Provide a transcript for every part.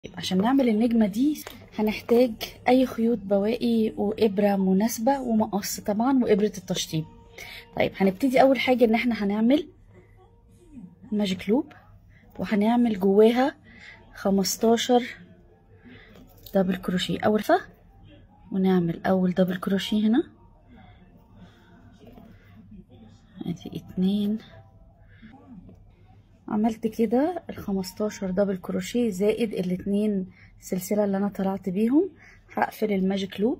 عشان نعمل النجمة دي هنحتاج أي خيوط بواقي وإبرة مناسبة ومقص طبعا وإبرة التشطيب طيب هنبتدي أول حاجة إن احنا هنعمل ماجيك لوب وهنعمل جواها خمستاشر دبل كروشيه أول فه ونعمل أول دبل كروشيه هنا ادي اتنين عملت كده الخمستاشر دبل كروشيه زائد الاتنين سلسلة اللي انا طلعت بيهم هقفل الماجيك لوب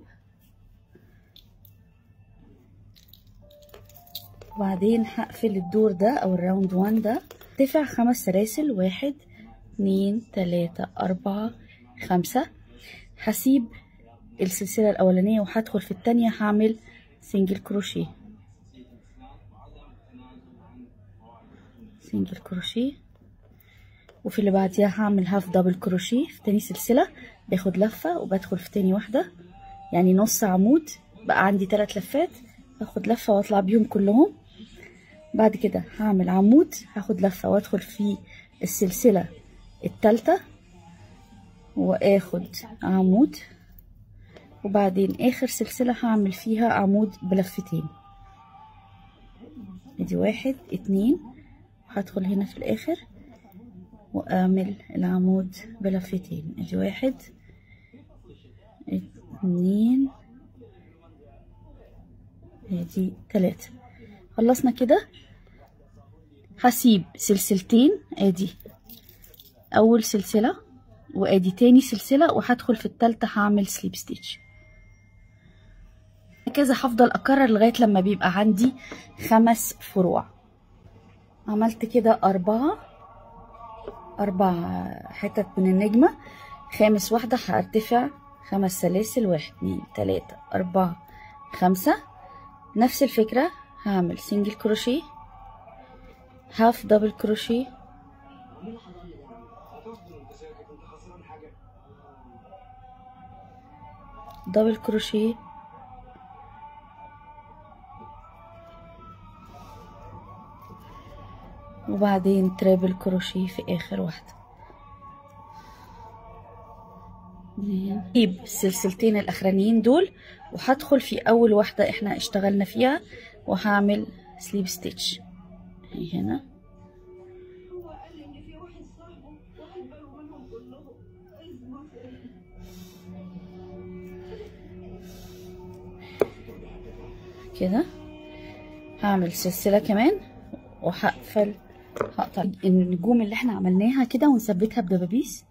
وبعدين هقفل الدور ده او الراوند وان ده ارتفع خمس سلاسل واحد اتنين تلاتة اربعة خمسة هسيب السلسلة الاولانية وهدخل في التانية هعمل سنجل كروشيه سنجل كروشيه وفي اللي بعديها هعمل هاف دبل كروشيه في تاني سلسلة باخد لفة وبدخل في تاني واحدة يعني نص عمود بقى عندي تلات لفات باخد لفة واطلع بيهم كلهم بعد كده هعمل عمود هاخد لفة وادخل في السلسلة التالتة واخد عمود وبعدين اخر سلسلة هعمل فيها عمود بلفتين ادي واحد اتنين هدخل هنا في الاخر واعمل العمود بلفتين ادي واحد اتنين ادي تلاتة خلصنا كده هسيب سلسلتين ادي اول سلسلة وادي تاني سلسلة وهدخل في التالتة هعمل سليب ستيتش هكذا هفضل اكرر لغاية لما بيبقى عندي خمس فروع عملت كده أربعة أربع حتت من النجمة خامس واحدة هرتفع خمس سلاسل واحد اتنين تلاتة أربعة خمسة نفس الفكرة هعمل سنجل كروشيه هاف دبل كروشيه دبل كروشيه وبعدين ترابل كروشيه في اخر واحدة هجيب السلسلتين الاخرانيين دول وهدخل في اول واحدة احنا اشتغلنا فيها وهعمل سليب ستيتش هنا كده هعمل سلسلة كمان وهقفل هقطع النجوم اللي احنا عملناها كده ونثبتها بدبابيس